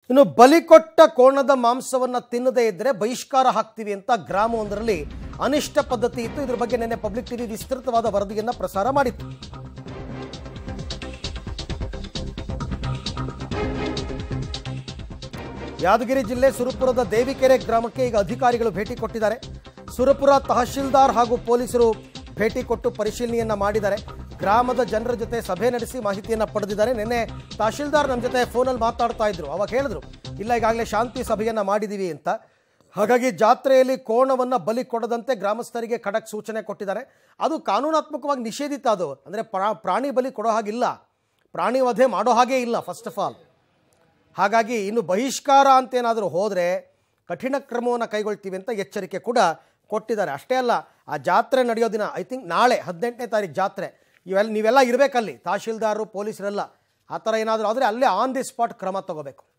ಇನ್ನು ಬಲಿ ಕೊಟ್ಟ ಕೋಣದ ಮಾಂಸವನ್ನ ತಿನ್ನದೇ ಇದ್ರೆ ಬಹಿಷ್ಕಾರ ಹಾಕ್ತೀವಿ ಅಂತ ಗ್ರಾಮವೊಂದರಲ್ಲಿ ಅನಿಷ್ಟ ಪದ್ಧತಿ ಇತ್ತು ಇದ್ರ ಬಗ್ಗೆ ನಿನ್ನೆ ಪಬ್ಲಿಕ್ ಟಿವಿ ವಿಸ್ತೃತವಾದ ವರದಿಯನ್ನ ಪ್ರಸಾರ ಮಾಡಿತ್ತು ಯಾದಗಿರಿ ಜಿಲ್ಲೆ ಸುರಪುರದ ದೇವಿಕೆರೆ ಗ್ರಾಮಕ್ಕೆ ಈಗ ಅಧಿಕಾರಿಗಳು ಭೇಟಿ ಕೊಟ್ಟಿದ್ದಾರೆ ಸುರಪುರ ತಹಶೀಲ್ದಾರ್ ಹಾಗೂ ಪೊಲೀಸರು ಭೇಟಿ ಕೊಟ್ಟು ಪರಿಶೀಲನೆಯನ್ನ ಮಾಡಿದ್ದಾರೆ ಗ್ರಾಮದ ಜನರ ಜೊತೆ ಸಭೆ ನಡೆಸಿ ಮಾಹಿತಿಯನ್ನ ಪಡೆದಿದ್ದಾರೆ ನಿನ್ನೆ ತಹಶೀಲ್ದಾರ್ ನಮ್ಮ ಜೊತೆ ಫೋನಲ್ಲಿ ಮಾತಾಡ್ತಾ ಇದ್ರು ಅವಾಗ ಹೇಳಿದ್ರು ಇಲ್ಲ ಈಗಾಗಲೇ ಶಾಂತಿ ಸಭೆಯನ್ನ ಮಾಡಿದೀವಿ ಅಂತ ಹಾಗಾಗಿ ಜಾತ್ರೆಯಲ್ಲಿ ಕೋಣವನ್ನ ಬಲಿ ಕೊಡದಂತೆ ಗ್ರಾಮಸ್ಥರಿಗೆ ಖಡಕ್ ಸೂಚನೆ ಕೊಟ್ಟಿದ್ದಾರೆ ಅದು ಕಾನೂನಾತ್ಮಕವಾಗಿ ನಿಷೇಧಿತ ಅದು ಅಂದರೆ ಪ್ರಾಣಿ ಬಲಿ ಕೊಡೋ ಹಾಗಿಲ್ಲ ಪ್ರಾಣಿ ವಧೆ ಮಾಡೋ ಹಾಗೇ ಇಲ್ಲ ಫಸ್ಟ್ ಆಫ್ ಆಲ್ ಹಾಗಾಗಿ ಇನ್ನು ಬಹಿಷ್ಕಾರ ಅಂತೇನಾದರೂ ಹೋದರೆ ಕಠಿಣ ಕ್ರಮವನ್ನು ಕೈಗೊಳ್ತೀವಿ ಅಂತ ಎಚ್ಚರಿಕೆ ಕೂಡ ಕೊಟ್ಟಿದ್ದಾರೆ ಅಷ್ಟೇ ಅಲ್ಲ ಆ ಜಾತ್ರೆ ನಡೆಯೋ ದಿನ ಐ ಥಿಂಕ್ ನಾಳೆ ಹದಿನೆಂಟನೇ ತಾರೀಕು ಜಾತ್ರೆ ಇವೆಲ್ಲ ನೀವೆಲ್ಲ ಇರಬೇಕಲ್ಲಿ ತಹಶೀಲ್ದಾರರು ಪೊಲೀಸರೆಲ್ಲ ಆ ಥರ ಏನಾದರೂ ಆದರೆ ಅಲ್ಲೇ ಆನ್ ದಿ ಸ್ಪಾಟ್ ಕ್ರಮ ತಗೋಬೇಕು